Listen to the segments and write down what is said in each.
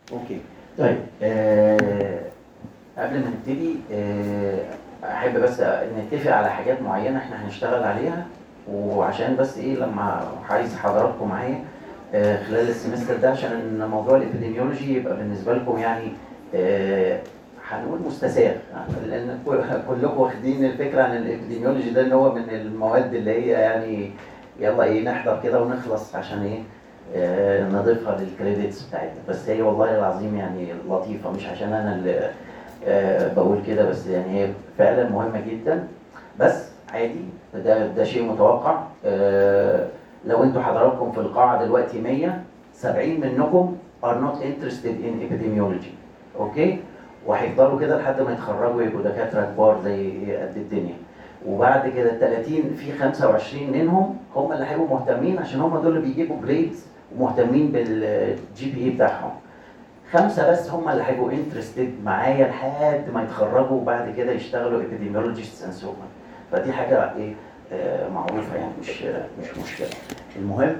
اوكي طيب آه قبل ما نبتدي آه احب بس نتفق على حاجات معينه احنا هنشتغل عليها وعشان بس ايه لما عايز حضراتكم معايا آه خلال السمستر ده عشان موضوع الابيديميولوجي يبقى بالنسبه لكم يعني آه هنقول مستساغ لان كلكم واخدين الفكره عن الابيديميولوجي ده ان هو من المواد اللي هي يعني يلا ايه نحضر كده ونخلص عشان ايه آه نضيفها للكريدتس بتاعتنا بس هي والله العظيم يعني لطيفه مش عشان انا اللي آه بقول كده بس يعني هي فعلا مهمه جدا بس عادي ده ده شيء متوقع آه لو انتوا حضراتكم في القاعه دلوقتي 100 70 منكم are not interested in epidemiology اوكي وهيفضلوا كده لحد ما يتخرجوا يبقوا دكاتره كبار زي قد الدنيا وبعد كده ال 30 في 25 منهم هم اللي هيبقوا مهتمين عشان هم دول اللي بيجيبوا جريدز ومهتمين بالجي بي اي بتاعهم خمسه بس هم اللي هيبقوا انترستد معايا لحد ما يتخرجوا وبعد كده يشتغلوا epidemiologists and so on فدي حاجه ايه آه معروفه يعني مش مش مشكله المهم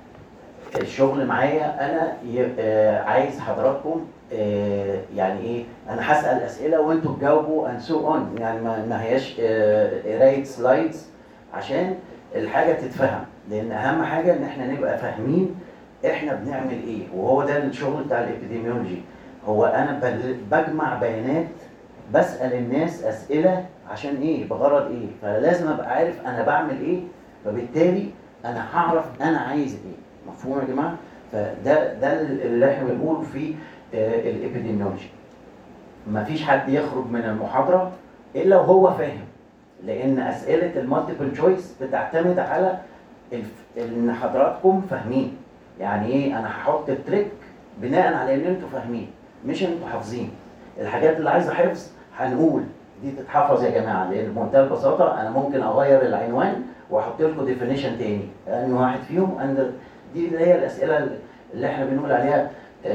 الشغل معايا انا آه عايز حضراتكم آه يعني ايه انا هسال اسئله وانتوا تجاوبوا اند سو اون يعني ما, ما هياش قرايه سلايدز عشان الحاجه تتفهم لان اهم حاجه ان احنا نبقى فاهمين احنا بنعمل ايه وهو ده الشغل بتاع الابيديميولوجي هو انا بجمع بيانات بسال الناس اسئله عشان ايه بغرض ايه فلازم ابقى عارف انا بعمل ايه فبالتالي انا هعرف انا عايز ايه مفهوم يا جماعه فده ده اللي احنا بنقوله في الابيديميولوجي مفيش حد يخرج من المحاضره الا وهو فاهم لان اسئله المالتيبل تشويس بتعتمد على ان حضراتكم فاهمين يعني ايه انا هحط التريك بناء على ان انتوا فاهمين مش انتوا حافظين الحاجات اللي عايزه حفظ هنقول دي تتحفظ يا جماعه لان بمنتهى البساطه انا ممكن اغير العنوان واحط لكم ديفينيشن تاني ان واحد فيهم اند دي اللي هي الاسئله اللي احنا بنقول عليها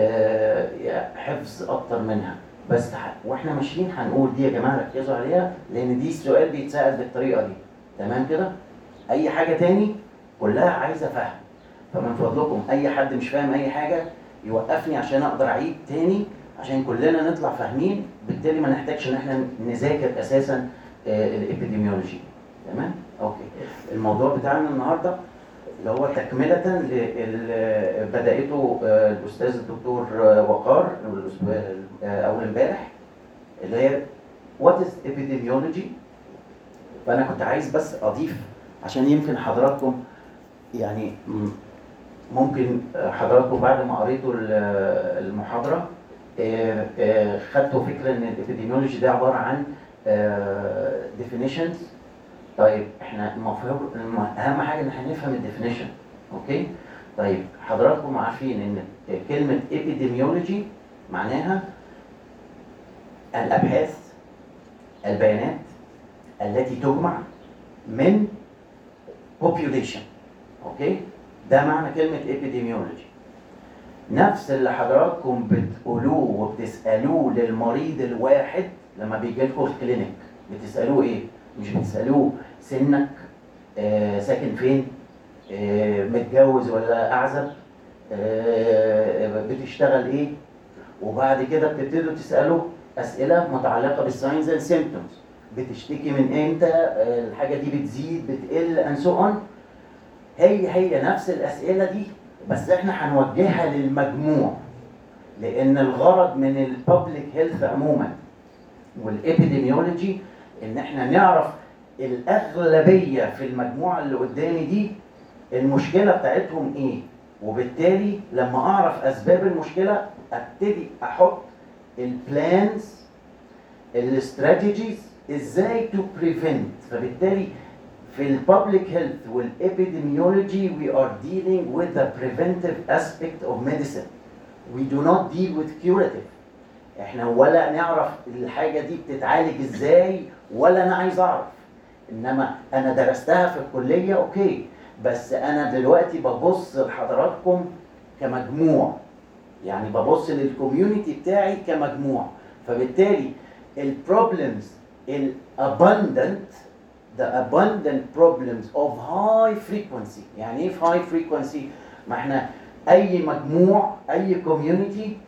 آه حفظ اكتر منها بس واحنا ماشيين هنقول دي يا جماعه ركزوا عليها لان دي السؤال بيتسال بالطريقه دي تمام كده اي حاجه تاني كلها عايزه فهم فمن فضلكم اي حد مش فاهم اي حاجه يوقفني عشان اقدر اعيد تاني عشان كلنا نطلع فاهمين بالتالي ما نحتاجش ان احنا نذاكر اساسا الابيديميولوجي تمام اوكي الموضوع بتاعنا النهارده اللي هو تكمله اللي بداته الاستاذ الدكتور وقار اول امبارح اللي هي وات از epidemiology فانا كنت عايز بس اضيف عشان يمكن حضراتكم يعني ممكن حضراتكم بعد ما قريتوا المحاضره خدتوا فكره ان الابيديميولوجي ده عباره عن definitions طيب احنا المفروض اهم حاجه ان احنا نفهم الديفينيشن اوكي طيب حضراتكم عارفين ان كلمه epidemiology معناها الابحاث البيانات التي تجمع من population اوكي ده معنى كلمه epidemiology نفس اللي حضراتكم بتقولوه وبتسالوه للمريض الواحد لما بيجي لكم الكلينيك بتسالوه ايه مش بتسالوه سنك آه ساكن فين آه متجوز ولا اعزب آه بتشتغل ايه وبعد كده بتبتدوا تسالوا اسئله متعلقه بالساينز اند سيمبتومز بتشتكي من امتى الحاجه دي بتزيد بتقل اند سو اون هي هي نفس الاسئله دي بس احنا هنوجهها للمجموع لان الغرض من الببليك هيلث عموما والابيديميولوجي ان احنا نعرف الاغلبيه في المجموعه اللي قدامي دي المشكله بتاعتهم ايه وبالتالي لما اعرف اسباب المشكله ابتدي احط البلانز الاستراتيجيز ازاي تو بريفنت فبالتالي في الببليك هيلث والابيديميولوجي we are dealing with the preventive aspect of medicine we do not deal with curative احنا ولا نعرف الحاجه دي بتتعالج ازاي ولا انا عايز اعرف انما انا درستها في الكليه اوكي بس انا دلوقتي ببص لحضراتكم كمجموع يعني ببص للكوميونتي بتاعي كمجموع فبالتالي البروبلمز الابundant the abundant problems of high frequency يعني ايه high frequency ما احنا اي مجموع اي community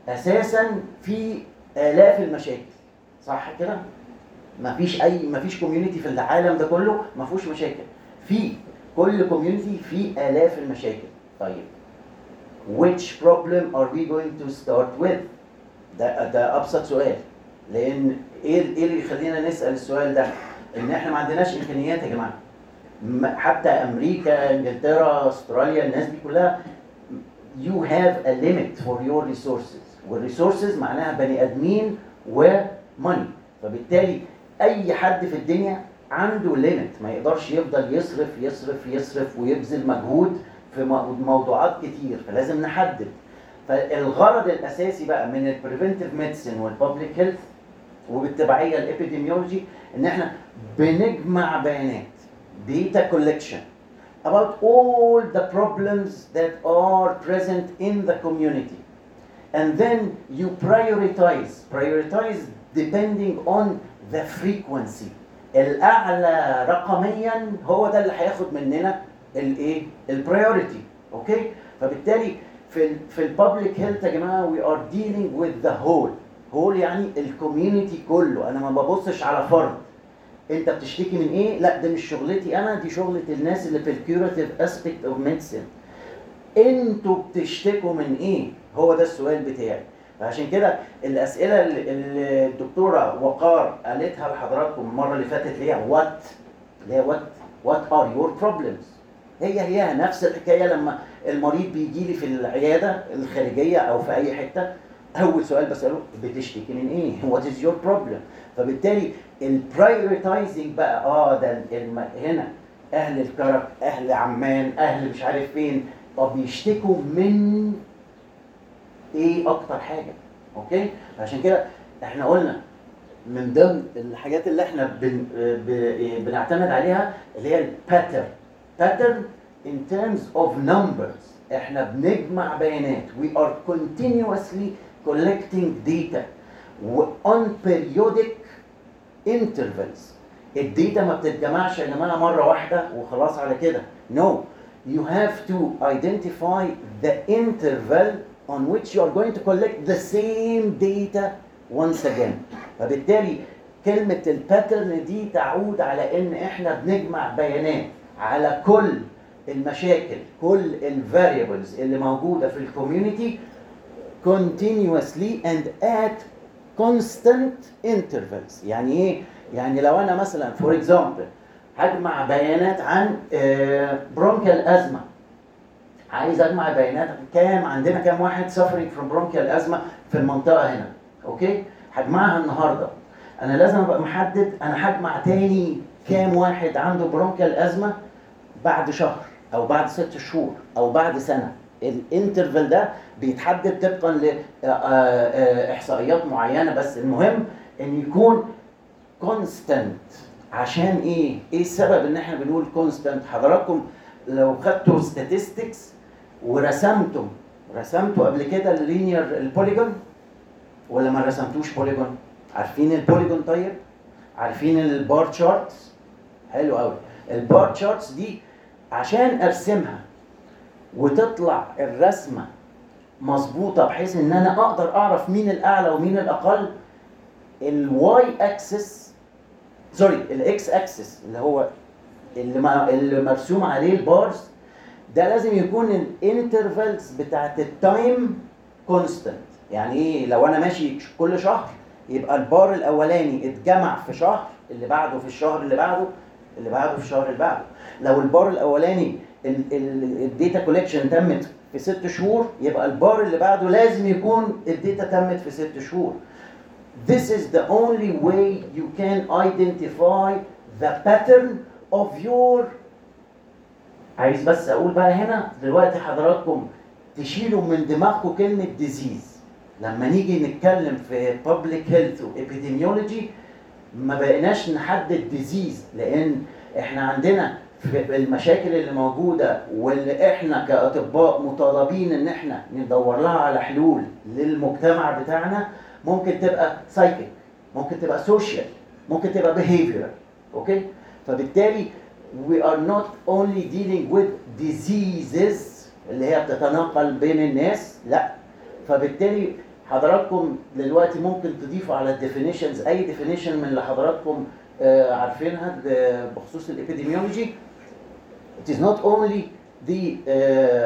اساسا في الاف المشاكل صح كده مفيش اي مفيش كوميونتي في العالم ده كله ما فيهوش مشاكل في كل كوميونتي في الاف المشاكل طيب which problem are we going to start with ده ده ابسط سؤال لان ايه ايه اللي يخلينا نسال السؤال ده ان احنا ما عندناش امكانيات يا جماعه م- حتى امريكا انجلترا استراليا الناس دي كلها you have a limit for your resources والريسورسز معناها بني ادمين وماني فبالتالي اي حد في الدنيا عنده ليميت ما يقدرش يفضل يصرف يصرف يصرف ويبذل مجهود في مو- موضوعات كتير فلازم نحدد فالغرض الاساسي بقى من البريفنتيف ميديسن والببليك هيلث وبالتبعيه الابيديميولوجي ان احنا بنجمع بيانات data collection about all the problems that are present in the community and then you prioritize prioritize depending on the frequency الاعلى رقميا هو ده اللي هياخد مننا الايه البرايورتي اوكي فبالتالي في ال في الببليك هيلث يا جماعه we are dealing with the whole whole يعني الكوميونتي كله انا ما ببصش على فرد انت بتشتكي من ايه لا ده مش شغلتي انا دي شغله الناس اللي في الكيوراتيف اسبيكت اوف ميديسن انتوا بتشتكوا من ايه هو ده السؤال بتاعي فعشان كده الاسئله اللي اللي الدكتوره وقار قالتها لحضراتكم المره اللي فاتت اللي هي وات اللي هي وات وات ار يور بروبلمز هي هي نفس الحكايه لما المريض بيجي لي في العياده الخارجيه او في اي حته اول سؤال بساله بتشتكي من ايه وات از يور بروبلم فبالتالي البرايورتايزنج بقى اه ده الم... هنا اهل الكرك اهل عمان اهل مش عارف فين طب بيشتكوا من ايه اكتر حاجه اوكي عشان كده احنا قلنا من ضمن الحاجات اللي احنا بن ب- بنعتمد عليها اللي هي الباترن باترن in terms of numbers احنا بنجمع بيانات we are continuously collecting data و on periodic intervals الداتا ما بتتجمعش يا جماعه مره واحده وخلاص على كده no you have to identify the interval on which you are going to collect the same data once again فبالتالي كلمة الباترن دي تعود على ان احنا بنجمع بيانات على كل المشاكل كل الفاريبلز اللي موجودة في الكوميونتي continuously and at constant intervals يعني ايه؟ يعني لو انا مثلا فور اكزامبل هجمع بيانات عن برونكيال ازمه عايز اجمع بيانات كام عندنا كام واحد suffering from bronchial ازمه في المنطقه هنا اوكي هجمعها النهارده انا لازم ابقى محدد انا هجمع تاني كام واحد عنده برونكيال ازمه بعد شهر او بعد ست شهور او بعد سنه الانترفال ده بيتحدد طبقا لاحصائيات معينه بس المهم ان يكون كونستنت عشان ايه؟ ايه السبب ان احنا بنقول كونستنت؟ حضراتكم لو خدتوا statistics ورسمتم رسمتوا قبل كده اللينير البوليجون ولا ما رسمتوش بوليجون؟ عارفين البوليجون طيب؟ عارفين البار تشارتس؟ حلو قوي البار تشارتس دي عشان ارسمها وتطلع الرسمه مظبوطه بحيث ان انا اقدر اعرف مين الاعلى ومين الاقل الواي اكسس سوري الاكس اكسس اللي هو اللي, ما اللي مرسوم عليه البارز ده لازم يكون الانترفالز بتاعت التايم كونستنت يعني ايه لو انا ماشي كل شهر يبقى البار الاولاني اتجمع في شهر اللي بعده في الشهر اللي بعده اللي بعده في الشهر اللي بعده لو البار الاولاني الداتا كوليكشن تمت في ست شهور يبقى البار اللي بعده لازم يكون الداتا تمت في ست شهور This is the only way you can identify the pattern of your عايز بس اقول بقى هنا دلوقتي حضراتكم تشيلوا من دماغكم كلمة disease لما نيجي نتكلم في public health و epidemiology ما بقيناش نحدد disease لان احنا عندنا في المشاكل اللي موجودة واللي احنا كأطباء مطالبين ان احنا ندور لها على حلول للمجتمع بتاعنا ممكن تبقى سايكيك ممكن تبقى سوشيال ممكن تبقى behavioral اوكي فبالتالي we are not only dealing with diseases اللي هي بتتناقل بين الناس لا فبالتالي حضراتكم دلوقتي ممكن تضيفوا على الديفينيشنز اي ديفينيشن من اللي حضراتكم آه، عارفينها ب- بخصوص الابيديميولوجي it is not only the uh,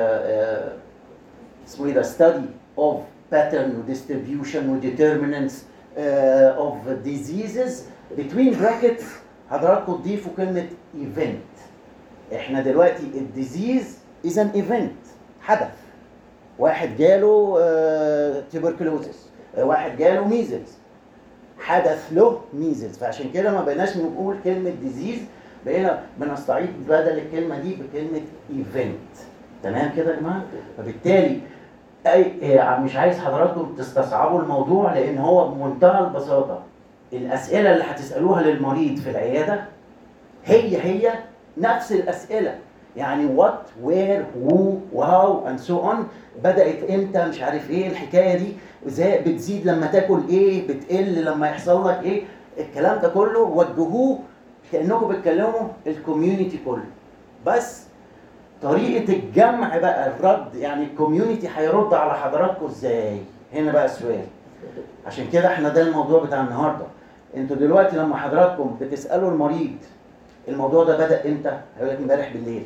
uh, اسمه ايه ده study of pattern و distribution و determinants uh, of diseases between brackets حضراتكم تضيفوا كلمة event احنا دلوقتي الديزيز is an event حدث واحد جاله تيبركلوزس واحد جاله ميزلز حدث له ميزلز فعشان كده ما بقيناش بنقول كلمه ديزيز بقينا بنستعيد بدل الكلمه دي بكلمه ايفنت تمام كده يا جماعه فبالتالي اي إيه، مش عايز حضراتكم تستصعبوا الموضوع لان هو بمنتهى البساطه الاسئله اللي هتسالوها للمريض في العياده هي هي نفس الاسئله يعني وات وير هو وهاو اند سو اون بدات امتى مش عارف ايه الحكايه دي ازاي بتزيد لما تاكل ايه بتقل لما يحصل لك ايه الكلام ده كله وجهوه كانكم بتكلموا الكوميونتي كله بس طريقه الجمع بقى الرد يعني الكوميونتي هيرد على حضراتكم ازاي هنا بقى السؤال عشان كده احنا ده الموضوع بتاع النهارده انتوا دلوقتي لما حضراتكم بتسالوا المريض الموضوع ده بدا امتى هيقول لك امبارح بالليل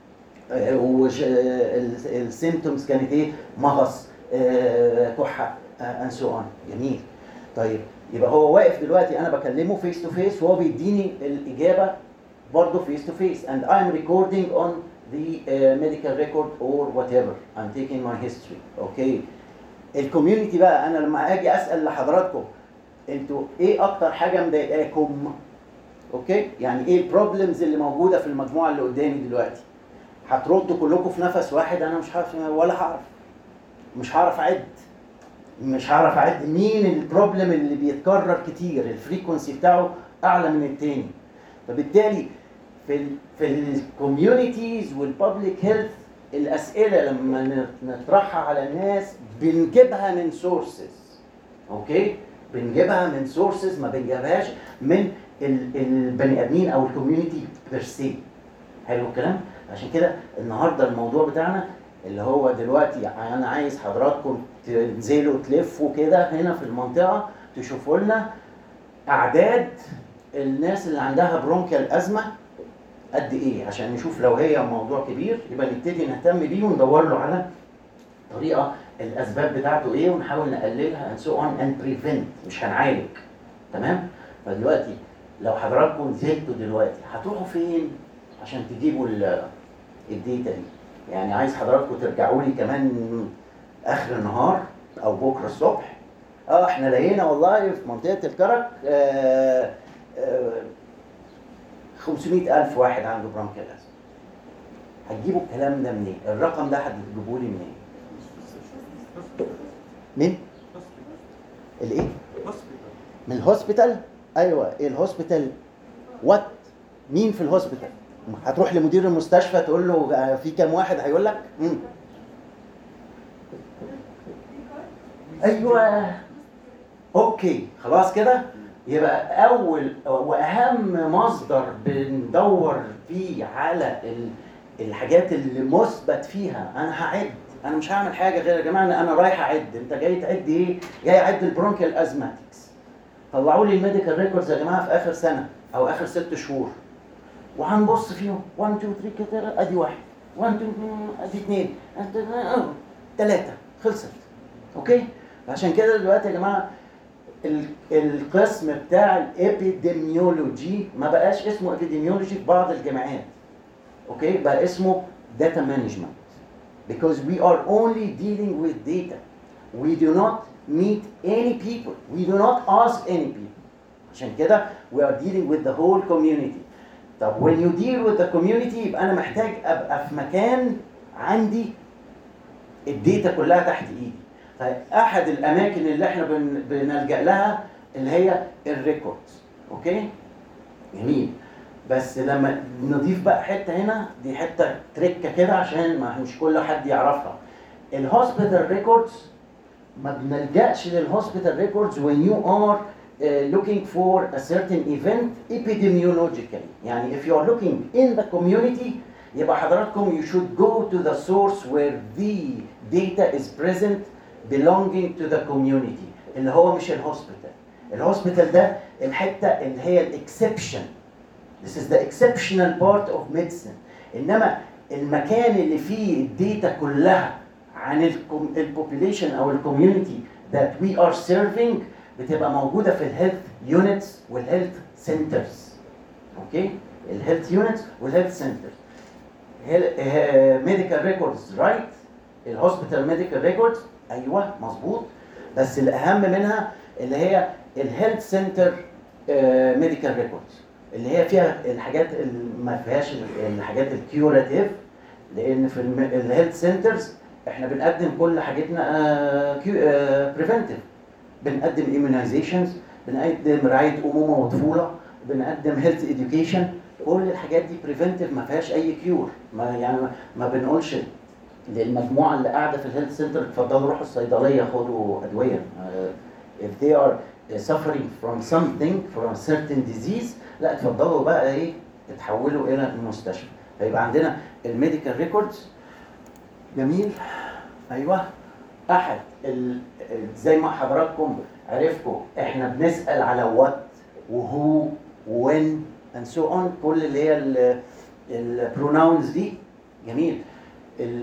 والسيمتومز كانت ايه مغص آه، كحه اند سو اون جميل طيب يبقى هو واقف دلوقتي انا بكلمه فيس تو فيس وهو بيديني الاجابه برضه فيس تو فيس and I'm recording on the uh, medical record or whatever I'm taking my history okay الكوميونتي بقى انا لما اجي اسال لحضراتكم انتوا ايه اكتر حاجه مضايقاكم اوكي يعني ايه البروبلمز اللي موجوده في المجموعه اللي قدامي دلوقتي هتردوا كلكم في نفس واحد انا مش هعرف ولا هعرف مش هعرف اعد مش هعرف اعد مين البروبلم اللي بيتكرر كتير الفريكونسي بتاعه اعلى من التاني فبالتالي في ال في الكوميونيتيز والبابليك هيلث الاسئله لما ن- نطرحها على الناس بنجيبها من سورسز اوكي بنجيبها من سورسز ما بنجيبهاش من ال- البني ادمين او الكوميونتي بيرسي حلو الكلام عشان كده النهارده الموضوع بتاعنا اللي هو دلوقتي انا عايز حضراتكم تنزلوا تلفوا كده هنا في المنطقه تشوفوا لنا اعداد الناس اللي عندها برونكيال ازمه قد ايه عشان نشوف لو هي موضوع كبير يبقى نبتدي نهتم بيه وندور له على طريقه الاسباب بتاعته ايه ونحاول نقللها and so on and prevent مش هنعالج تمام فدلوقتي لو حضراتكم نزلتوا دلوقتي هتروحوا فين عشان تجيبوا ال- الداتا دي يعني عايز حضراتكم ترجعوا لي كمان اخر النهار او بكره الصبح اه احنا لقينا والله في منطقه الكرك آه آه 500 ألف واحد عنده برونكيال أزمة هتجيبوا الكلام ده منين؟ الرقم ده هتجيبوه لي منين؟ من؟ الايه؟ من الهوسبيتال؟ ايوه ايه الهوسبيتال؟ وات؟ مين في الهوسبيتال؟ هتروح لمدير المستشفى تقول له آه، في كام واحد هيقول لك؟ مم. ايوه اوكي خلاص كده يبقى اول واهم مصدر بندور فيه على ال- الحاجات اللي مثبت فيها انا هعد انا مش هعمل حاجه غير يا جماعه إن انا رايح اعد انت جاي تعد ايه جاي اعد البرونكيال ازماتكس طلعوا لي الميديكال ريكوردز يا جماعه في اخر سنه او اخر ست شهور وهنبص فيهم 1 2 3 كده ادي واحد 1 2 ادي اثنين ثلاثه خلصت اوكي عشان كده دلوقتي يا جماعه ال- القسم بتاع الابيديميولوجي ما بقاش اسمه ابيديميولوجي في بعض الجامعات اوكي بقى اسمه داتا مانجمنت because we are only dealing with data we do not meet any people we do not ask any people عشان كده we are dealing with the whole community طب when you deal with the community يبقى انا محتاج ابقى في مكان عندي الداتا كلها تحت ايدي فاحد الاماكن اللي احنا بن- بنلجا لها اللي هي الريكوردز اوكي جميل بس لما نضيف بقى حته هنا دي حته تركه كده عشان ما مش كل حد يعرفها الهوسبيتال ريكوردز ما بنلجاش للهوسبيتال ريكوردز when you are uh, looking for a certain event epidemiologically يعني if you are looking in the community يبقى حضراتكم you should go to the source where the data is present belonging to the community اللي هو مش الهوسبيتال الهوسبيتال ده الحته اللي هي الاكسبشن This is the exceptional part of medicine انما المكان اللي فيه الداتا كلها عن البوبوليشن او الكوميونتي that we are serving بتبقى موجوده في الهيلث يونتس والهيلث سنترز اوكي الهيلث يونتس والهيلث سنترز ميديكال ريكوردز رايت الهوسبيتال ميديكال ريكوردز ايوه مظبوط بس الاهم منها اللي هي الهيلث سنتر ميديكال ريكوردز اللي هي فيها الحاجات اللي ما فيهاش الحاجات الكيوراتيف لان في الهيلث سنترز احنا بنقدم كل حاجتنا بريفنتيف بنقدم ايمونايزيشنز بنقدم رعايه امومه وطفوله بنقدم هيلث اديوكيشن كل الحاجات دي بريفنتيف ما فيهاش اي كيور ما يعني ما بنقولش للمجموعه اللي قاعده في الهيلث سنتر اتفضلوا روحوا الصيدليه خدوا ادويه uh, if they are suffering from something from a certain disease لا اتفضلوا بقى ايه اتحولوا الى المستشفى فيبقى عندنا الميديكال ريكوردز جميل ايوه احد ال... زي ما حضراتكم عرفتوا احنا بنسال على وات وهو وين اند سو اون كل اللي هي البروناونز دي جميل ال...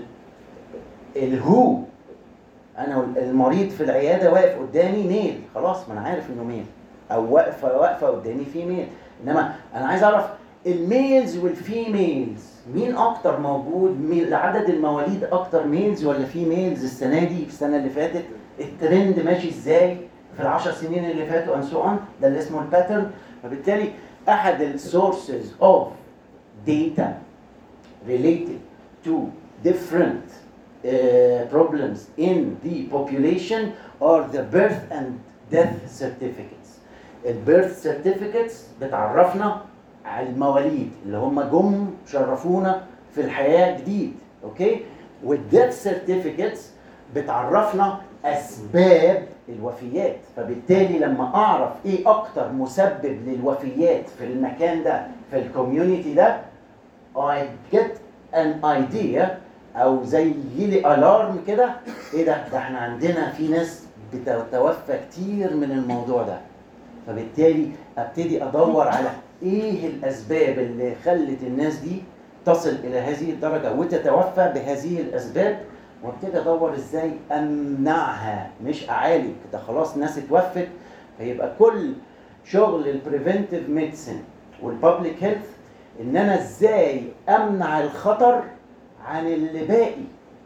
الهو انا المريض في العياده واقف قدامي ميل خلاص ما انا عارف انه ميل او واقفه واقفه قدامي في ميل انما انا عايز اعرف الميلز والفيميلز مين اكتر موجود مين عدد المواليد اكتر ميلز ولا فيميلز السنه دي في السنه اللي فاتت الترند ماشي ازاي في العشر سنين اللي فاتوا and so on ده اللي اسمه الباترن فبالتالي احد السورسز اوف data related to different uh, problems in the population are the birth and death certificates. البيرث سيرتيفيكتس بتعرفنا على المواليد اللي هم جم شرفونا في الحياه جديد اوكي والديث سيرتيفيكتس بتعرفنا اسباب الوفيات فبالتالي لما اعرف ايه اكتر مسبب للوفيات في المكان ده في الكوميونتي ده I get an idea او زي يجيلي الارم كده ايه ده ده احنا عندنا في ناس بتتوفى كتير من الموضوع ده فبالتالي ابتدي ادور على ايه الاسباب اللي خلت الناس دي تصل الى هذه الدرجه وتتوفى بهذه الاسباب وابتدي ادور ازاي امنعها مش اعالج ده خلاص الناس اتوفت فيبقى كل شغل البريفنتيف ميديسن والبابليك هيلث ان انا ازاي امنع الخطر عن اللي باقي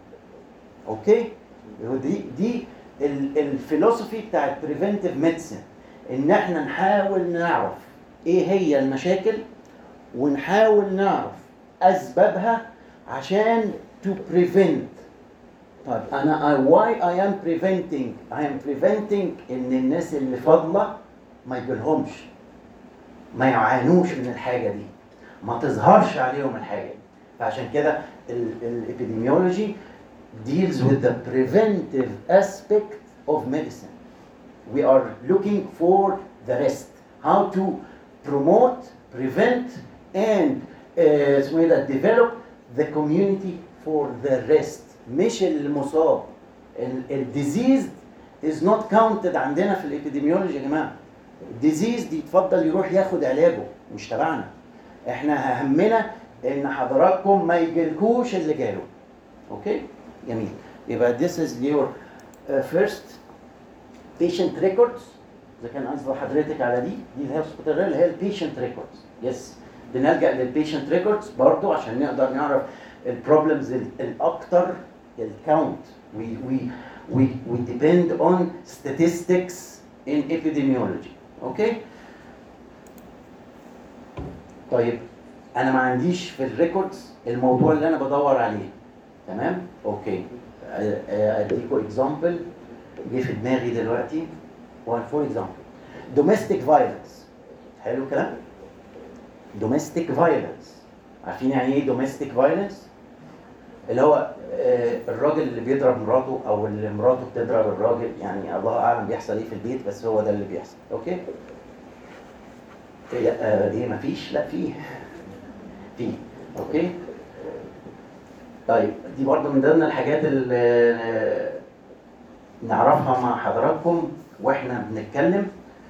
اوكي دي دي الفلسفي بتاعت بريفنتيف ميديسن ان احنا نحاول نعرف ايه هي المشاكل ونحاول نعرف اسبابها عشان to prevent طيب انا I, why I am preventing I am preventing ان الناس اللي فاضله ما يجيلهمش ما يعانوش من الحاجه دي ما تظهرش عليهم الحاجه دي فعشان كده الابيديميولوجي deals with the preventive aspect of medicine we are looking for the rest how to promote prevent and uh, اسمه ايه ده develop the community for the rest مش المصاب الديزيز is not counted عندنا في الابيديميولوجي يا جماعه الديزيز دي يتفضل يروح ياخد علاجه مش تبعنا احنا همنا ان حضراتكم ما يجيلكوش اللي جاله اوكي جميل يبقى this is your uh, first patient records اذا كان قصد حضرتك على دي دي الهوسبيتال اللي هي البيشنت ريكوردز يس بنلجا للبيشنت ريكوردز برضو عشان نقدر نعرف البروبلمز الاكتر الكاونت we we we we depend on statistics in epidemiology اوكي طيب انا ما عنديش في الريكوردز الموضوع اللي انا بدور عليه تمام اوكي اديكوا اكزامبل جه في دماغي دلوقتي one for example domestic violence حلو الكلام domestic violence عارفين يعني ايه domestic violence اللي هو آه، الراجل اللي بيضرب مراته او اللي مراته بتضرب الراجل يعني الله اعلم بيحصل ايه في البيت بس هو ده اللي بيحصل اوكي إيه آه، ايه مفيش لا فيه فيه اوكي طيب دي برضه من ضمن الحاجات اللي نعرفها مع حضراتكم واحنا بنتكلم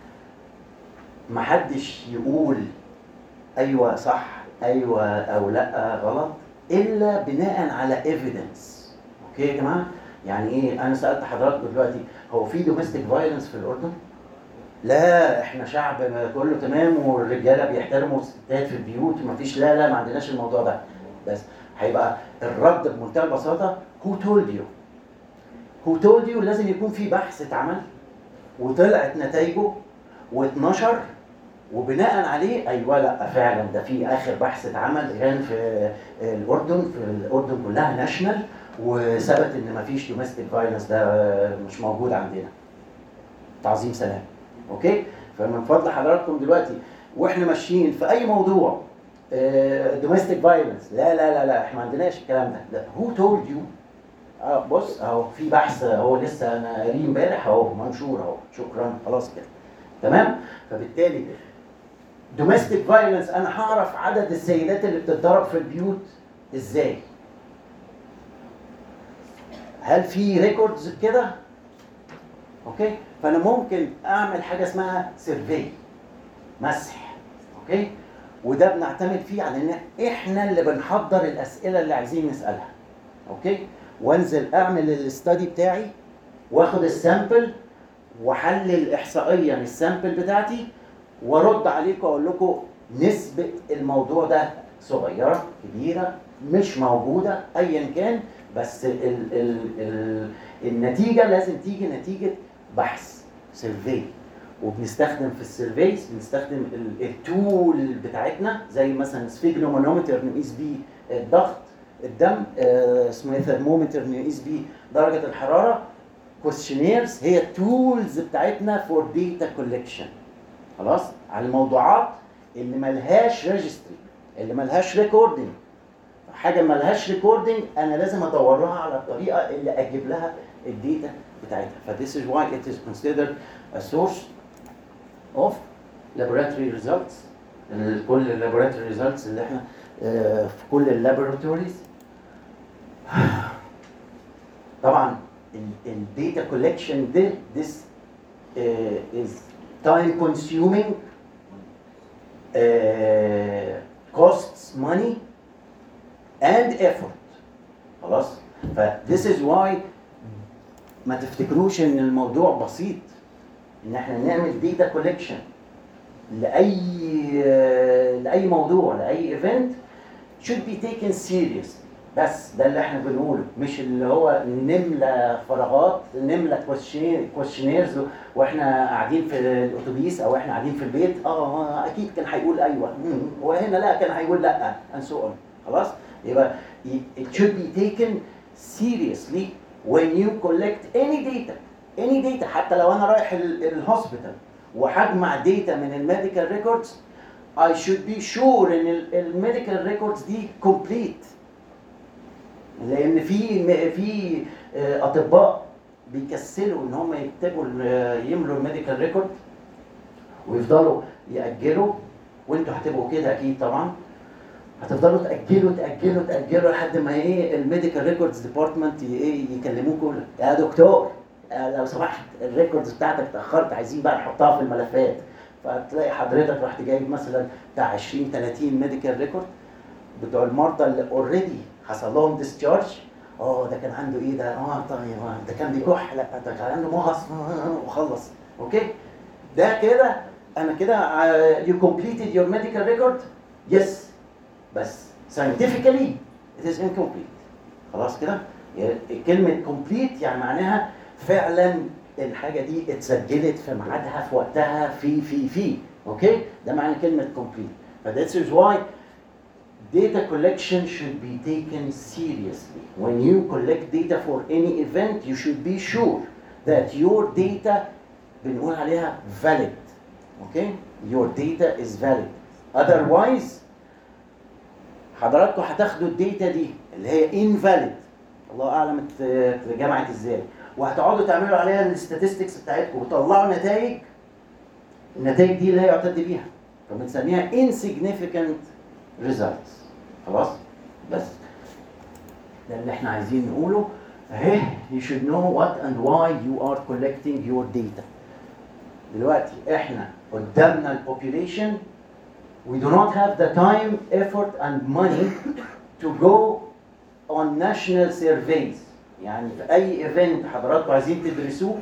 محدش يقول ايوه صح ايوه او لا غلط الا بناء على ايفيدنس اوكي يا جماعه يعني ايه انا سالت حضراتكم دلوقتي هو في دوميستيك فايلنس في الاردن لا احنا شعب كله تمام والرجاله بيحترموا الستات في البيوت ومفيش لا لا ما عندناش الموضوع ده بس هيبقى الرد بمنتهى البساطه هو تولد يو هو تولد يو لازم يكون في بحث اتعمل وطلعت نتائجه واتنشر وبناء عليه ايوه لا فعلا ده في اخر بحث اتعمل كان في الاردن في الاردن كلها ناشونال وثبت ان مفيش دوميستيك فايلنس ده مش موجود عندنا تعظيم سلام اوكي فمن فضل حضراتكم دلوقتي واحنا ماشيين في اي موضوع دوميستيك فايلنس لا لا لا لا احنا ما عندناش الكلام ده لا هو تولد يو اه بص اهو في بحث اهو لسه انا قاريه امبارح اهو منشور اهو شكرا خلاص كده تمام فبالتالي دوميستيك فايلنس انا هعرف عدد السيدات اللي بتتضرب في البيوت ازاي هل في ريكوردز كده اوكي فانا ممكن اعمل حاجه اسمها سيرفي مسح اوكي وده بنعتمد فيه على ان احنا اللي بنحضر الاسئله اللي عايزين نسالها اوكي وانزل اعمل الاستادي بتاعي واخد السامبل واحلل احصائيا السامبل بتاعتي وارد عليكم واقول لكم نسبه الموضوع ده صغيره كبيره مش موجوده ايا كان بس ال ال ال النتيجه لازم تيجي نتيجه بحث سيرفي وبنستخدم في السيرفيز بنستخدم التول بتاعتنا زي مثلا سفيجنومانومتر نقيس بيه الضغط الدم اسمه ايه ثرمومتر نقيس بيه درجه الحراره كويشنيرز هي التولز بتاعتنا فور ديتا كولكشن خلاص على الموضوعات اللي ملهاش ريجستري اللي ملهاش ريكوردنج حاجه ملهاش ريكوردنج انا لازم ادور لها على الطريقه اللي اجيب لها الديتا بتاعتها ف this is why it is considered a source of laboratory results كل laboratory results اللي احنا في كل اللابوراتوريز طبعا الديتا كولكشن ده this uh, is time consuming uh, costs money and effort خلاص ف this is why ما تفتكروش ان الموضوع بسيط ان احنا نعمل ديتا كولكشن لاي لاي موضوع لاي ايفنت should be taken seriously بس ده اللي احنا بنقوله مش اللي هو نملى فراغات نملى كويشنيرز واحنا قاعدين في الاتوبيس او احنا قاعدين في البيت اه اكيد كان هيقول ايوه وهنا لا كان هيقول لا and so on خلاص يبقى it should be taken seriously when you collect any data any data حتى لو انا رايح الهوسبيتال وهجمع داتا من الميديكال ريكوردز I should be sure ان الميديكال ريكوردز دي complete لان في في اطباء بيكسلوا ان هم يكتبوا يملوا الميديكال ريكورد ويفضلوا ياجلوا وانتوا هتبقوا كده اكيد طبعا هتفضلوا تاجلوا تاجلوا تاجلوا لحد ما ايه الميديكال ريكوردز ديبارتمنت ايه يكلموكوا يا دكتور لو سمحت الريكوردز بتاعتك اتاخرت عايزين بقى نحطها في الملفات فتلاقي حضرتك رحت جايب مثلا بتاع 20 30 ميديكال ريكورد بتوع المرضى اللي اوريدي حصل لهم ديسشارج اه ده كان عنده ايه ده اه طيب ده كان بيكح لا ده كان عنده مغص وخلص اوكي ده كده انا كده يو completed your medical record يس بس scientifically it is incomplete خلاص كده كلمة complete يعني معناها فعلا الحاجة دي اتسجلت في ميعادها في وقتها في في في اوكي ده معنى كلمة complete ف this is why data collection should be taken seriously. When you collect data for any event, you should be sure that your data بنقول عليها valid. Okay? Your data is valid. Otherwise حضراتكم هتاخدوا الداتا دي اللي هي invalid. الله اعلم اتجمعت ازاي. وهتقعدوا تعملوا عليها الستاتستكس بتاعتكم وتطلعوا نتائج النتائج دي اللي هي يعتد بيها. فبنسميها insignificant results. خلاص بس ده اللي احنا عايزين نقوله اهي you should know what and why you are collecting your data دلوقتي احنا قدامنا البوبوليشن we do not have the time, effort and money to go on national surveys يعني في اي ايفنت حضراتكم عايزين تدرسوه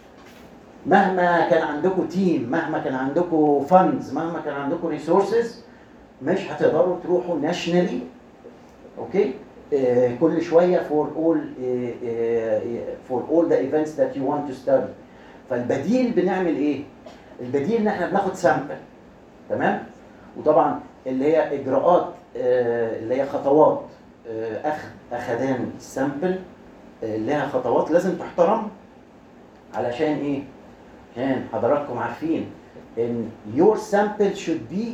مهما كان عندكم تيم مهما كان عندكم فاندز مهما كان عندكم ريسورسز مش هتقدروا تروحوا ناشونالي اوكي آه، كل شويه فور اول فور اول ذا ايفنتس ذات يو want تو ستادي فالبديل بنعمل ايه؟ البديل ان احنا بناخد سامبل تمام؟ وطبعا اللي هي اجراءات آه، اللي هي خطوات آه، اخذ اخذان السامبل آه، لها خطوات لازم تحترم علشان ايه؟ عشان حضراتكم عارفين ان your sample should be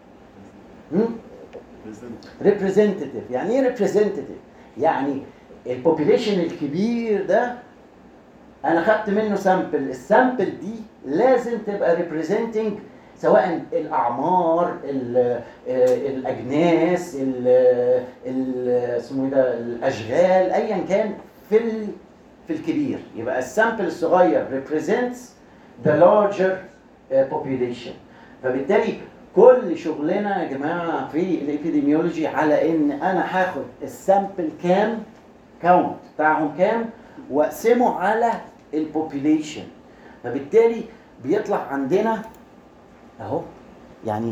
هم؟ representative يعني ايه representative يعني البوبيليشن الكبير ده انا خدت منه سامبل السامبل دي لازم تبقى representing سواء الاعمار ال- آه، الاجناس ال- ال- اسمه ايه ده الاشغال ايا كان في ال- في الكبير يبقى السامبل الصغير represents the larger آه، population فبالتالي كل شغلنا يا جماعه في الابيديميولوجي على ان انا هاخد السامبل كام كاونت بتاعهم كام واقسمه على البوبيليشن فبالتالي بيطلع عندنا اهو يعني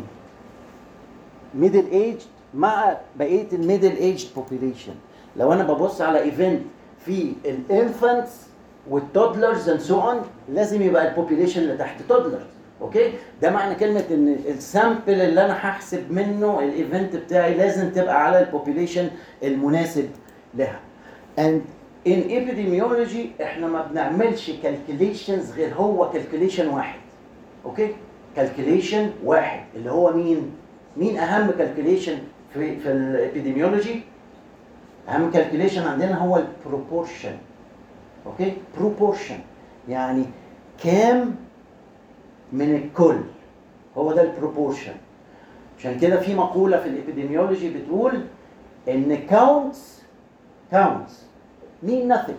ميدل ايج مع بقيه الميدل ايج بوبيليشن لو انا ببص على ايفنت في الانفانتس والتودلرز اند سو اون لازم يبقى البوبيليشن اللي تحت تودلرز اوكي ده معنى كلمه ان السامبل اللي انا هحسب منه الايفنت بتاعي لازم تبقى على البوبيليشن المناسب لها and in epidemiology احنا ما بنعملش calculations غير هو calculation واحد اوكي كالكوليشن واحد اللي هو مين مين اهم كالكوليشن في في الابيديميولوجي اهم كالكوليشن عندنا هو البروبورشن اوكي بروبورشن يعني كام من الكل هو ده البروبورشن عشان كده في مقوله في الابيديميولوجي بتقول ان counts counts mean nothing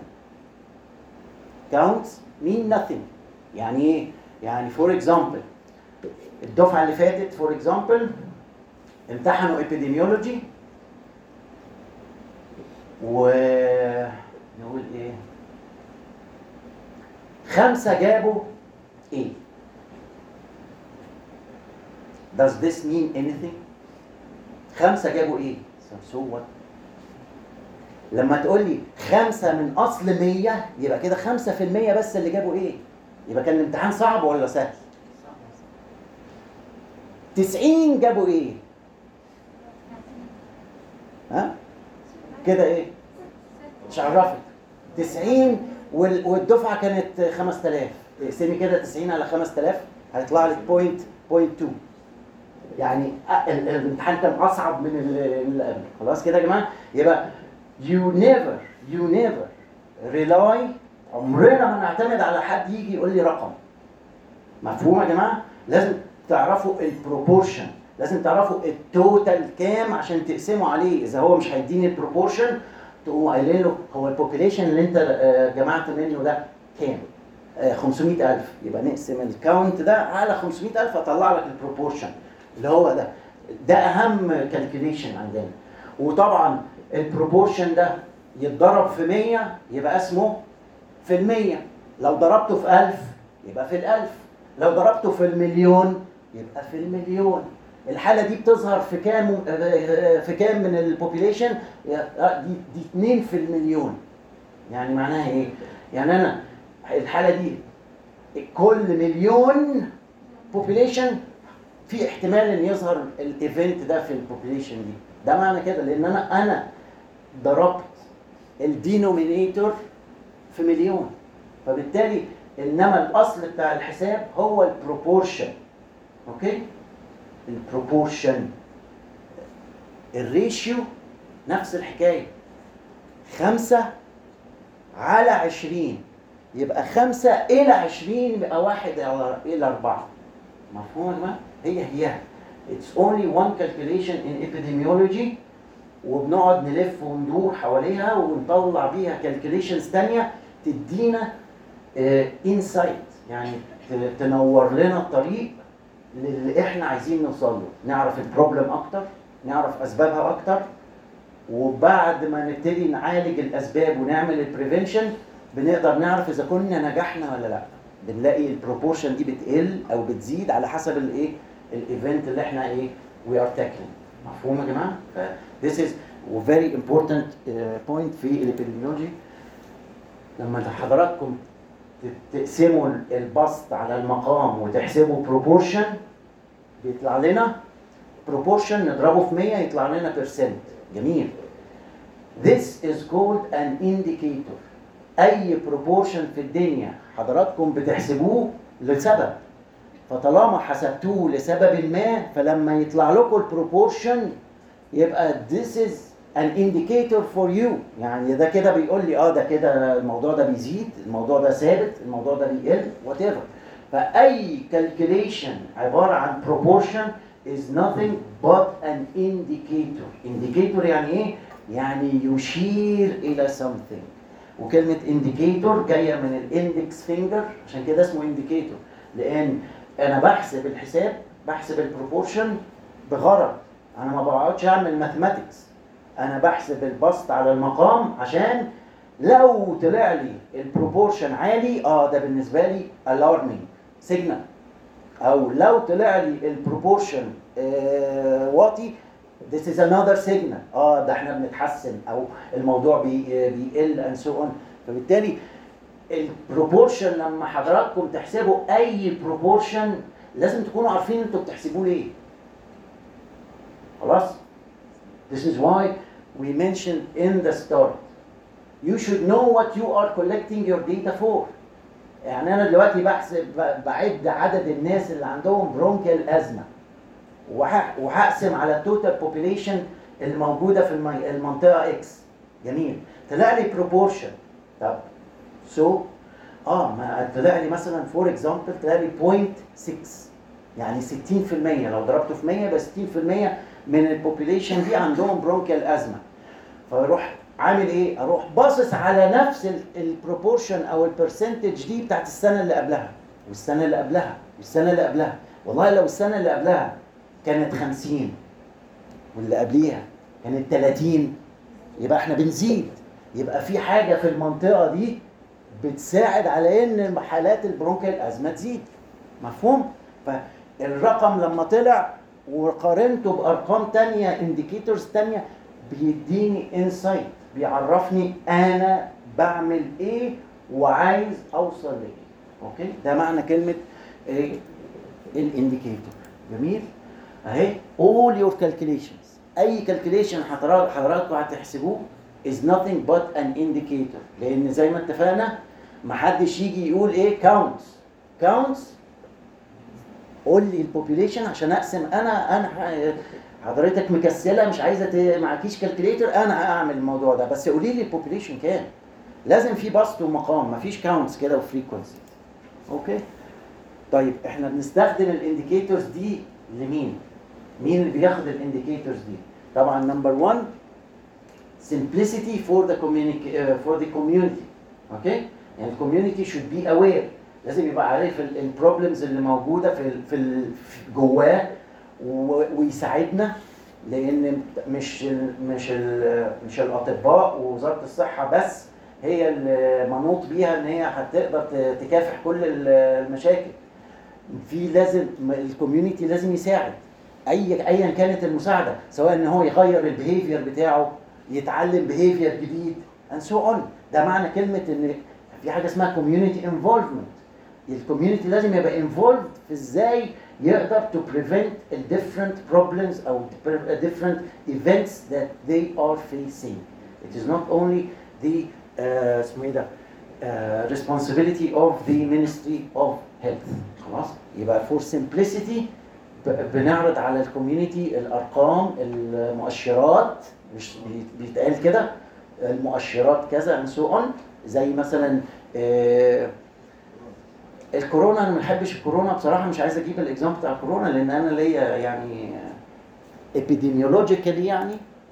counts mean nothing يعني ايه يعني فور اكزامبل الدفعه اللي فاتت فور اكزامبل امتحنوا ابيديميولوجي و نقول ايه خمسه جابوا ايه Does this mean anything؟ خمسة جابوا ايه؟ So what؟ لما تقول لي خمسة من أصل 100 يبقى كده خمسة في المية بس اللي جابوا ايه؟ يبقى كان الامتحان صعب ولا سهل؟ 90 جابوا ايه؟ ها؟ كده ايه؟ مش عرفت 90 وال- والدفعه كانت 5000 اقسمي كده 90 على 5000 هيطلع لك بوينت بوينت 2 يعني أ- ال- الامتحان كان اصعب من ال- من اللي قبل خلاص كده يا جماعه يبقى you never you never rely عمرنا ما نعتمد على حد يجي يقول لي رقم مفهوم يا جماعه لازم تعرفوا البروبورشن لازم تعرفوا التوتال كام عشان تقسموا عليه اذا هو مش هيديني البروبورشن تقوموا قايلين له هو البوبيليشن اللي انت آه، جمعت منه ده كام آه، 500000 يبقى نقسم الكاونت ده على 500000 اطلع لك البروبورشن اللي هو ده ده اهم كالكوليشن عندنا وطبعا البروبورشن ده يتضرب في 100 يبقى اسمه في المية لو ضربته في ألف يبقى في الألف لو ضربته في المليون يبقى في المليون الحالة دي بتظهر في كام في كام من البوبيليشن دي دي 2 في المليون يعني معناها ايه؟ يعني انا الحالة دي كل مليون بوبيليشن في احتمال ان يظهر الايفنت ده في البوبيليشن دي ده معنى كده لان انا انا ضربت الدينومينيتور في مليون فبالتالي انما الاصل بتاع الحساب هو البروبورشن اوكي البروبورشن الريشيو نفس الحكايه خمسة على عشرين يبقى خمسة إلى عشرين يبقى واحد إلى أربعة مفهوم يا جماعة؟ هي هي It's only one calculation in epidemiology وبنقعد نلف وندور حواليها ونطلع بيها كالكوليشنز تانية تدينا انسايت يعني ت- تنور لنا الطريق للي احنا عايزين نوصل له نعرف البروبلم اكتر نعرف اسبابها اكتر وبعد ما نبتدي نعالج الاسباب ونعمل البريفنشن بنقدر نعرف اذا كنا نجحنا ولا لا بنلاقي البروبورشن دي بتقل او بتزيد على حسب الايه الايفنت اللي احنا ايه وي ار تاكلينج مفهوم يا جماعه ف this is a very important uh, point في الابيديميولوجي لما حضراتكم ت- تقسموا البسط على المقام وتحسبوا بروبورشن بيطلع لنا بروبورشن نضربه في 100 يطلع لنا بيرسنت جميل This is called an indicator أي بروبورشن في الدنيا حضراتكم بتحسبوه لسبب فطالما حسبتوه لسبب ما فلما يطلع لكم البروبورشن يبقى this is an indicator for you يعني ده كده بيقول لي اه ده كده الموضوع ده بيزيد الموضوع ده ثابت الموضوع ده بيقل whatever فأي calculation عبارة عن proportion is nothing but an indicator indicator يعني ايه؟ يعني يشير إلى something وكلمة indicator جاية من الاندكس فينجر عشان كده اسمه indicator لأن أنا بحسب الحساب بحسب البروبورشن بغرض أنا ما بقعدش أعمل ماثماتكس أنا بحسب البسط على المقام عشان لو طلع لي البروبورشن عالي اه ده بالنسبة لي alarming سيجنال او لو طلع لي البروبورشن آه واطي this is another signal اه ده احنا بنتحسن او الموضوع بي بيقل and so on فبالتالي البروبورشن لما حضراتكم تحسبوا اي بروبورشن لازم تكونوا عارفين انتوا بتحسبوه ليه خلاص this is why we mentioned in the start you should know what you are collecting your data for يعني انا دلوقتي بحسب بعد عدد الناس اللي عندهم برونكيال ازمه وح- وهقسم على التوتال بوبيليشن الموجوده في المي- المنطقه اكس جميل طلع لي بروبورشن طب سو اه ما طلع لي مثلا فور اكزامبل طلع لي 0.6 يعني 60% لو ضربته في 100 يبقى 60% من البوبيليشن دي عندهم برونكيال ازمه فاروح عامل ايه؟ اروح باصص على نفس البروبورشن او البرسنتج دي بتاعت السنه اللي قبلها والسنه اللي قبلها والسنه اللي قبلها والله لو السنه اللي قبلها كانت 50 واللي قبليها كانت 30 يبقى احنا بنزيد يبقى في حاجه في المنطقه دي بتساعد على ان حالات البرونكيال ازمه تزيد مفهوم؟ فالرقم لما طلع وقارنته بارقام تانية انديكيتورز تانية بيديني انسايت بيعرفني انا بعمل ايه وعايز اوصل لايه اوكي ده معنى كلمه ايه الانديكيتور جميل اهي all your calculations اي calculation حضرات حضراتكم هتحسبوه is nothing but an indicator لان زي ما اتفقنا محدش يجي يقول ايه counts counts قول لي البوبيليشن عشان اقسم انا انا ح- حضرتك مكسله مش عايزه ت- معكيش كالكوليتر انا هعمل الموضوع ده بس قولي لي البوبيليشن كام لازم في بسط ومقام مفيش كاونتس كده وفريكونسي اوكي طيب احنا بنستخدم الانديكيتورز دي لمين مين اللي بياخد الانديكيتورز دي طبعا نمبر 1 simplicity for the community uh, for the community اوكي يعني الكوميونتي should be aware لازم يبقى عارف البروبلمز اللي موجوده في ال في ال في جواه و- ويساعدنا لان مش ال مش ال مش الاطباء ووزاره الصحه بس هي اللي منوط بيها ان هي هتقدر ت- تكافح كل ال- المشاكل في لازم الكوميونتي لازم يساعد اي ايا كانت المساعده سواء ان هو يغير البيهيفير بتاعه يتعلم بيهيفير جديد and so on ده معنى كلمه ان في حاجه اسمها community involvement الكوميونتي لازم يبقى involved في ازاي يقدر to prevent the different problems او the different events that they are facing. It is not only the uh, اسمه ايه ده uh, responsibility of the Ministry of Health. خلاص؟ يبقى for simplicity ب- بنعرض على الكوميونتي الارقام المؤشرات مش بي- بيتقال كده المؤشرات كذا and so on زي مثلا آه، الكورونا انا ما بحبش الكورونا بصراحه مش عايز اجيب الاكزامبل بتاع الكورونا لان انا ليا يعني ابيديميولوجيكالي يعني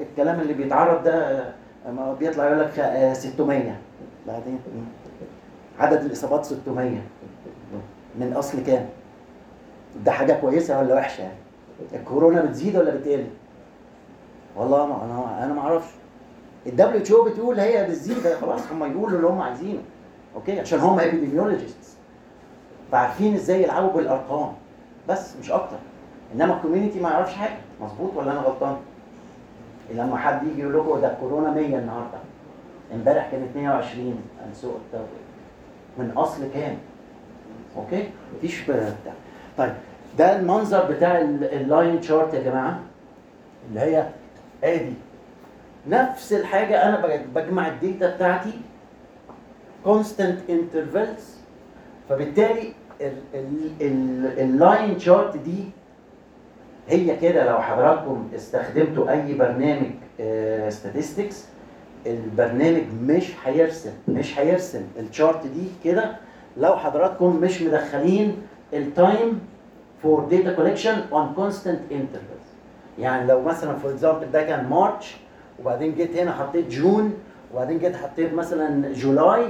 الكلام اللي بيتعرض ده اما بيطلع يقول لك 600 بعدين عدد الاصابات 600 من اصل كام ده حاجه كويسه ولا وحشه يعني الكورونا بتزيد ولا بتقل والله ما انا انا ما اعرفش الدبليو اتش او بتقول هي بتزيد خلاص هم يقولوا اللي هم عايزينه اوكي عشان هم ابيديميولوجيستس فعارفين ازاي يلعبوا بالارقام بس مش اكتر انما الكوميونتي ما يعرفش حاجه مظبوط ولا انا غلطان لما حد يجي يقول لكم ده كورونا 100 النهارده امبارح كانت 120 سوق من اصل كام اوكي مفيش بتاع طيب ده المنظر بتاع اللاين شارت يا جماعه اللي هي ادي نفس الحاجه انا بجمع الداتا بتاعتي constant intervals فبالتالي اللاين شارت دي هي كده لو حضراتكم استخدمتوا اي برنامج statistics البرنامج مش هيرسم مش هيرسم الشارت دي كده لو حضراتكم مش مدخلين التايم فور داتا كولكشن اون كونستنت انترفلز يعني لو مثلا فور اكزامبل ده كان مارش وبعدين جيت هنا حطيت جون وبعدين جيت حطيت مثلا جولاي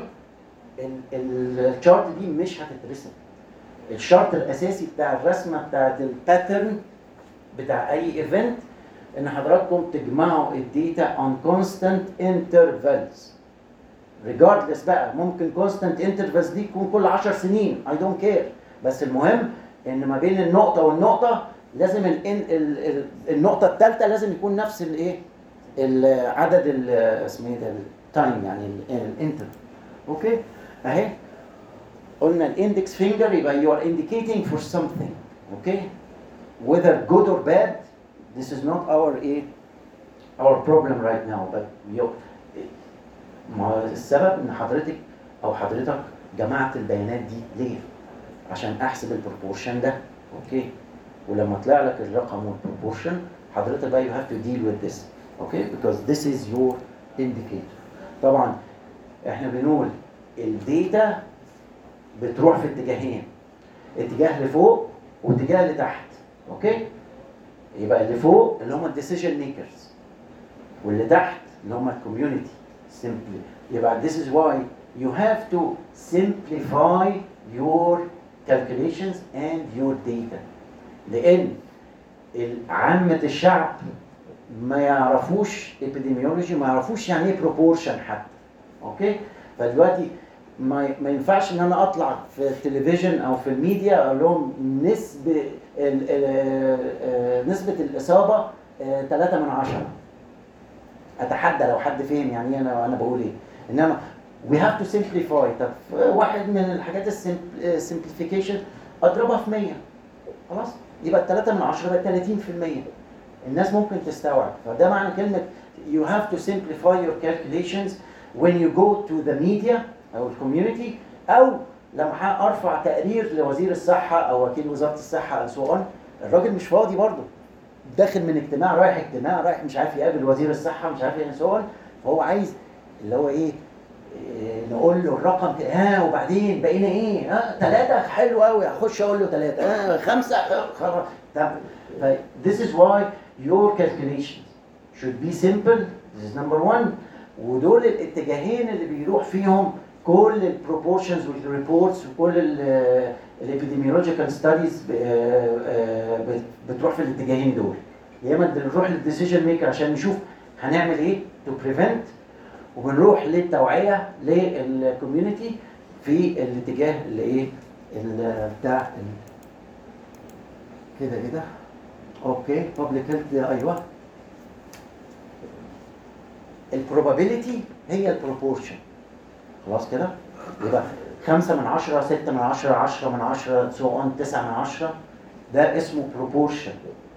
الشارت دي مش هتترسم الشرط الاساسي بتاع الرسمه بتاعت الباترن بتاع اي ايفنت ان حضراتكم تجمعوا الداتا on constant intervals regardless بقى ممكن constant intervals دي تكون كل 10 سنين I don't care بس المهم ان ما بين النقطة والنقطة لازم ال ال النقطة الثالثة لازم يكون نفس الايه عدد اسمه ايه ده التايم يعني الانتر اوكي اهي قلنا الاندكس فينجر يبقى you are indicating for something اوكي whether good or bad this is not our ايه our problem right now but you ما السبب ان حضرتك او حضرتك جمعت البيانات دي ليه؟ عشان احسب البروبورشن ده اوكي ولما طلع لك الرقم والبروبورشن حضرتك بقى you have to deal with this اوكي because this is your indicator طبعا احنا بنقول الداتا بتروح في اتجاهين اتجاه لفوق واتجاه لتحت اوكي يبقى اللي فوق اللي هم الديسيجن ميكرز واللي تحت اللي هم الكوميونتي simply يبقى this is why you have to simplify your calculations and your data لان عامة الشعب ما يعرفوش epidemiology ما يعرفوش يعني ايه proportion حتى اوكي فدلوقتي ما ما ينفعش ان انا اطلع في التلفزيون او في الميديا اقول لهم نسبه نسبه الاصابه 3 من 10 اتحدى لو حد فهم يعني انا انا بقول ايه انما we have to simplify طب واحد من الحاجات السمبليفيكيشن اضربها في 100 خلاص يبقى 3 من 10 بقت 30% الناس ممكن تستوعب فده معنى كلمه you have to simplify your calculations when you go to the media او الكوميونتي او لما ارفع تقرير لوزير الصحه او وكيل وزاره الصحه سو اون الراجل مش فاضي برضه داخل من اجتماع رايح اجتماع رايح مش عارف يقابل وزير الصحه مش عارف ايه سو فهو عايز اللي هو ايه نقول له الرقم ها آه وبعدين بقينا ايه ها آه ثلاثة حلو قوي اخش اقول له ثلاثة اه خمسة خلاص طب this is why your calculations should be simple this is number one ودول الاتجاهين اللي بيروح فيهم كل البروبورشنز والريبورتس وكل الابيديميولوجيكال ستاديز بتروح في الاتجاهين دول يا اما بنروح للديسيجن ميكر عشان نشوف هنعمل ايه تو بريفنت وبنروح للتوعيه للكوميونتي في الاتجاه اللي ايه بتاع كده ايه ده اوكي بابليك هيلث ايوه البروبابيلتي هي البروبورشن خلاص كده يبقى 5 من 10 6 من 10 10 من 10 سو اون 9 من 10 ده اسمه بروبورشن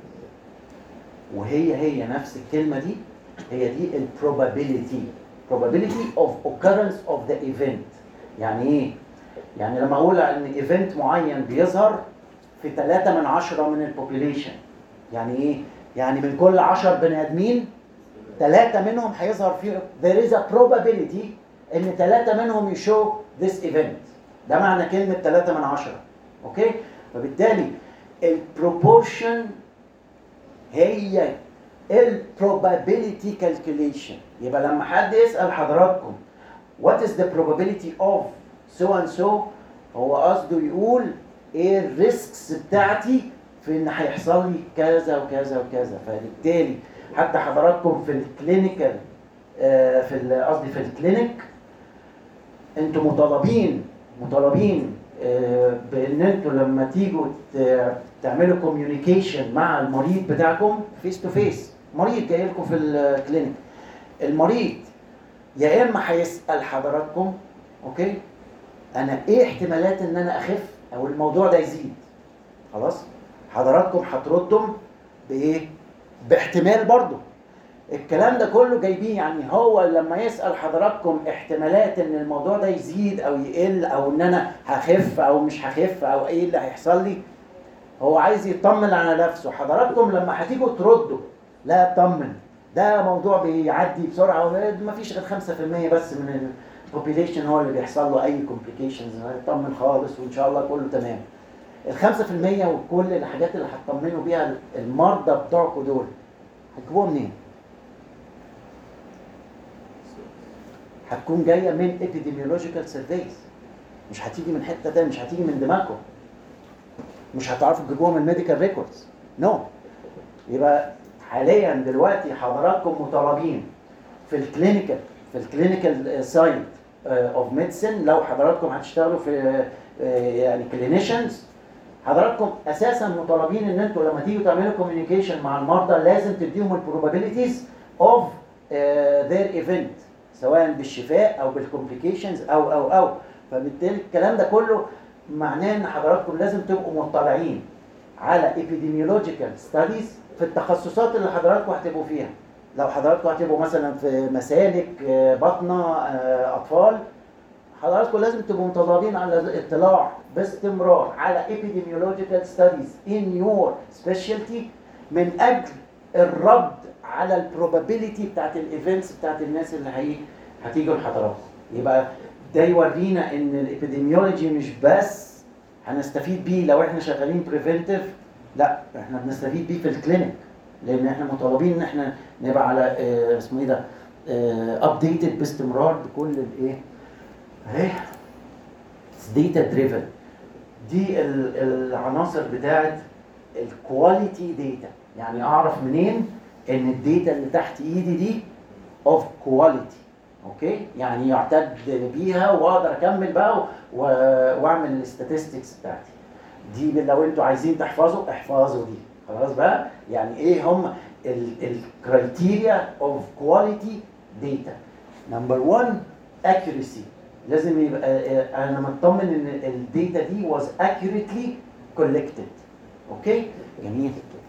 وهي هي نفس الكلمه دي هي دي البروبابيلتي probability of occurrence of the event يعني ايه يعني لما اقول ان ايفنت معين بيظهر في 3 من 10 من البوبيليشن يعني ايه يعني من كل 10 بني ادمين ثلاثة منهم هيظهر فيه there is a probability ان ثلاثة منهم يشو this event ده معنى كلمة ثلاثة من عشرة اوكي فبالتالي البروبورشن هي ال probability calculation يبقى لما حد يسأل حضراتكم what is the probability of so and so هو قصده يقول ايه الريسكس بتاعتي في ان هيحصل لي كذا وكذا وكذا فبالتالي حتى حضراتكم في الكلينيكال آه، في ال- قصدي في الكلينيك انتوا مطالبين مطالبين آه، بان انتوا لما تيجوا ت- تعملوا كوميونيكيشن مع المريض بتاعكم فيس تو فيس مريض جاي لكم في الكلينيك المريض يا اما هيسال حضراتكم اوكي انا ايه احتمالات ان انا اخف او الموضوع ده يزيد خلاص حضراتكم هتردوا بايه باحتمال برضو الكلام ده كله جايبين يعني هو لما يسال حضراتكم احتمالات ان الموضوع ده يزيد او يقل او ان انا هخف او مش هخف او ايه اللي هيحصل لي هو عايز يطمن على نفسه حضراتكم لما هتيجوا تردوا لا اطمن ده موضوع بيعدي بسرعه وما فيش غير 5% بس من البوبيليشن هو اللي بيحصل له اي كومبليكيشنز اطمن خالص وان شاء الله كله تمام ال 5% وكل الحاجات اللي هتطمنوا بيها المرضى بتوعكم دول هتجيبوها منين؟ هتكون جايه من epidemiological surveys مش هتيجي من حته تانية مش هتيجي من دماغكم مش هتعرفوا تجيبوها من ميديكال ريكوردز نو يبقى حاليا دلوقتي حضراتكم مطالبين في الكلينيكال في الكلينيكال سايد اوف ميديسن لو حضراتكم هتشتغلوا في آه، يعني كلينيشنز حضراتكم اساسا مطالبين ان انتوا لما تيجوا تعملوا كوميونيكيشن مع المرضى لازم تديهم البروبابيلتيز اوف ذير ايفنت سواء بالشفاء او بالكومبليكيشنز او او او فبالتالي الكلام ده كله معناه ان حضراتكم لازم تبقوا مطلعين على epidemiological studies في التخصصات اللي حضراتكم هتبقوا فيها لو حضراتكم هتبقوا مثلا في مسالك آه، بطنه آه، اطفال حضراتكم لازم تبقوا مطالبين على الاطلاع باستمرار على epidemiological studies in your specialty من اجل الرد على البروبابيلتي بتاعت الايفنتس بتاعت الناس اللي هي هتيجوا لحضراتكم يبقى ده يورينا ان الابيديميولوجي مش بس هنستفيد بيه لو احنا شغالين بريفنتيف لا احنا بنستفيد بيه في الكلينيك لان احنا مطالبين ان احنا نبقى على آه، اسمه ايه ده ابديتد باستمرار بكل الايه اهي داتا دريفن دي ال- العناصر بتاعت الكواليتي داتا يعني اعرف منين ان الداتا اللي تحت ايدي دي اوف كواليتي اوكي يعني يعتد بيها واقدر اكمل بقى و- واعمل الاستاتستكس بتاعتي دي لو انتوا عايزين تحفظوا احفظوا دي خلاص بقى يعني ايه هم الكرايتيريا اوف كواليتي داتا نمبر 1 accuracy لازم يبقى آه، انا مطمن ان الداتا دي was accurately collected اوكي جميل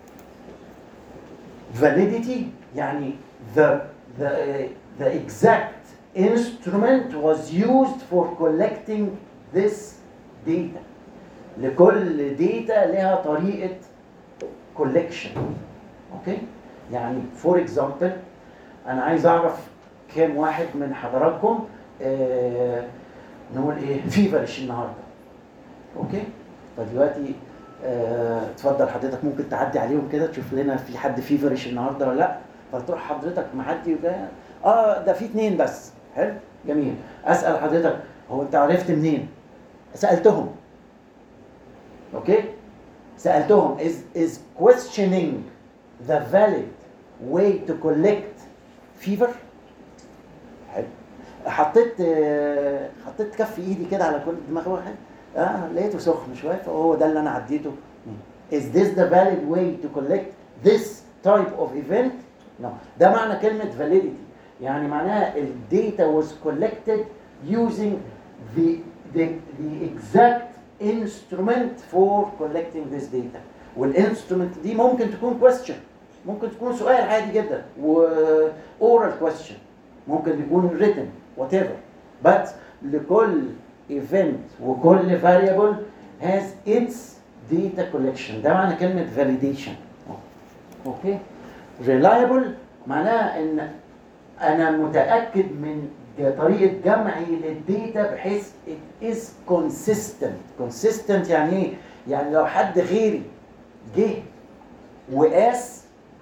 validity يعني the the uh, the exact instrument was used for collecting this data لكل داتا لها طريقة collection اوكي يعني فور اكزامبل انا عايز اعرف كام واحد من حضراتكم آه نقول ايه فيفرش النهارده اوكي فدلوقتي آه، اتفضل حضرتك ممكن تعدي عليهم كده تشوف لنا في حد فيفرش النهارده ولا لا فتروح حضرتك معدي وجاي اه ده في اتنين بس حلو جميل اسال حضرتك هو انت عرفت منين سالتهم اوكي سالتهم is is questioning the valid way to collect fever حلو حطيت آه، حطيت كف ايدي كده على كل دماغ واحد اه لقيته سخن شويه فهو ده اللي انا عديته is this the valid way to collect this type of event no ده معنى كلمه validity يعني معناها الداتا was collected using the the the exact instrument for collecting this data والانسترومنت دي ممكن تكون question ممكن تكون سؤال عادي جدا و oral question ممكن يكون written whatever but لكل event وكل variable has its data collection ده معنى كلمة validation اوكي reliable معناها ان انا متأكد من طريقة جمعي للديتا بحيث it is consistent consistent يعني ايه؟ يعني لو حد غيري جه وقاس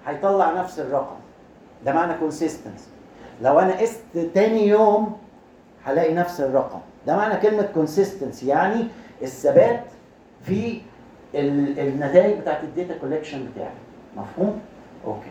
هيطلع نفس الرقم ده معنى كونسيستنسي لو انا قست تاني يوم هلاقي نفس الرقم ده معنى كلمة كونسيستنسي يعني الثبات في ال- النتائج بتاعت الداتا كولكشن بتاعي مفهوم؟ اوكي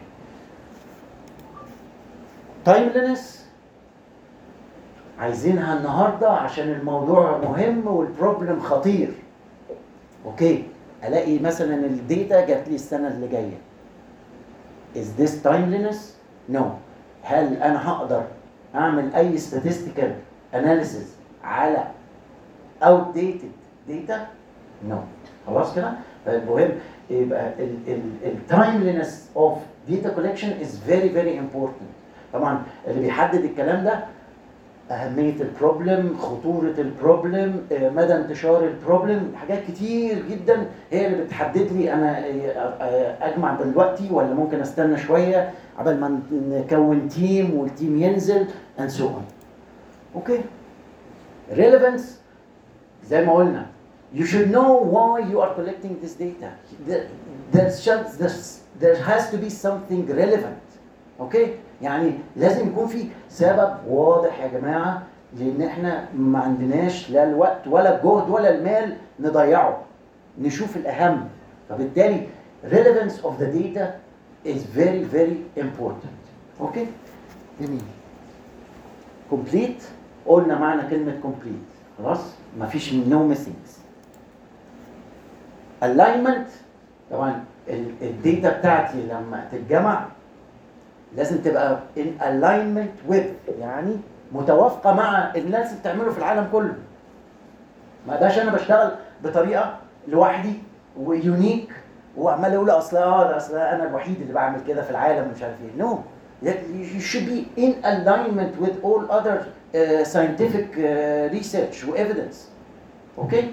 تايملينس عايزينها النهارده عشان الموضوع مهم والبروبلم خطير اوكي الاقي مثلا الداتا جات لي السنه اللي جايه is this timeliness no هل انا هقدر اعمل اي statistical analysis على outdated data no خلاص كده فالمهم يبقى التايملينس اوف data collection is very very important طبعا اللي بيحدد الكلام ده أهمية البروبلم خطورة البروبلم آه، مدى انتشار البروبلم حاجات كتير جدا هي اللي بتحدد لي أنا آه، آه، أجمع دلوقتي ولا ممكن أستنى شوية قبل ما نكون تيم والتيم ينزل and so on. أوكي. relevance زي ما قلنا you should know why you are collecting this data. There, there, should, there's, there has to be something relevant. اوكي يعني لازم يكون في سبب واضح يا جماعه لان احنا ما عندناش لا الوقت ولا الجهد ولا المال نضيعه نشوف الاهم فبالتالي relevance of the data is very very important اوكي جميل complete قلنا معنى كلمه complete خلاص مفيش no missings alignment طبعا ال- الداتا بتاعتي لما تتجمع لازم تبقى in alignment with يعني متوافقه مع الناس اللي بتعمله في العالم كله ما بقاش انا بشتغل بطريقه لوحدي ويونيك وعمال اقول اصل اه ده اصل انا الوحيد اللي بعمل كده في العالم مش عارف ايه نو you should be in alignment with all other uh, scientific uh, research و evidence اوكي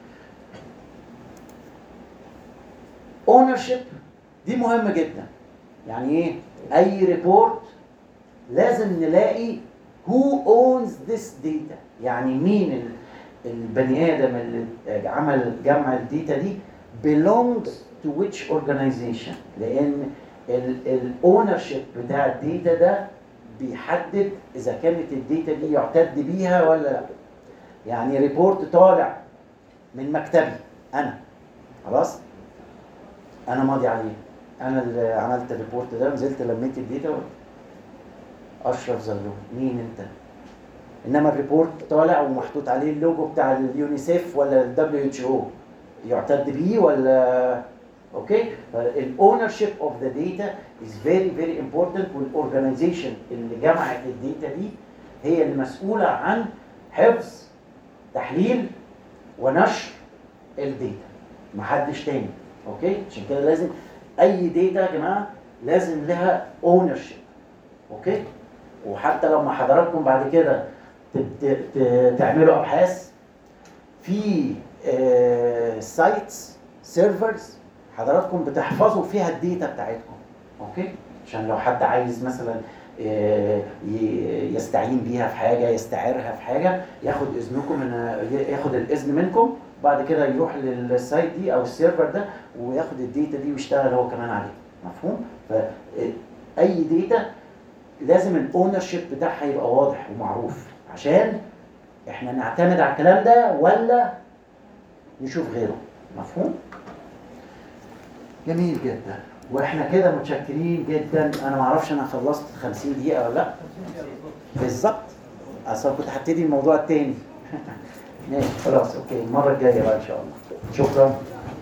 ownership دي مهمه جدا يعني ايه اي ريبورت لازم نلاقي who owns this data يعني مين ال- البني ادم اللي عمل جمع الداتا دي belongs to which organization لان الاونرشيب بتاع الداتا ده بيحدد اذا كانت الداتا دي يعتد بيها ولا لا يعني ريبورت طالع من مكتبي انا خلاص انا ماضي عليه انا اللي عملت الريبورت ده نزلت لميت الداتا وقلت اشرف زلوم مين انت انما الريبورت طالع ومحطوط عليه اللوجو بتاع اليونيسيف ولا الدبليو اتش او يعتد بيه ولا اوكي الاونر شيب اوف ذا داتا از فيري فيري امبورتنت والاورجنايزيشن اللي جمعت الداتا دي هي المسؤوله عن حفظ تحليل ونشر الداتا محدش تاني اوكي عشان كده لازم اي داتا يا جماعه لازم لها اونر شيب اوكي وحتى لما حضراتكم بعد كده ت- ت- ت- تعملوا ابحاث في سايتس سيرفرز حضراتكم بتحفظوا فيها الداتا بتاعتكم اوكي عشان لو حد عايز مثلا آه، ي- يستعين بيها في حاجه يستعيرها في حاجه ياخد اذنكم ان ياخد الاذن منكم بعد كده يروح للسايت دي او السيرفر ده وياخد الداتا دي ويشتغل هو كمان عليها مفهوم فاي داتا لازم الاونر شيب بتاعها يبقى واضح ومعروف عشان احنا نعتمد على الكلام ده ولا نشوف غيره مفهوم جميل جدا واحنا كده متشكرين جدا انا ما اعرفش انا خلصت 50 دقيقه ولا لا بالظبط اصلا كنت هبتدي الموضوع التاني ماشي خلاص اوكي المره الجايه بقى ان شاء الله شكرا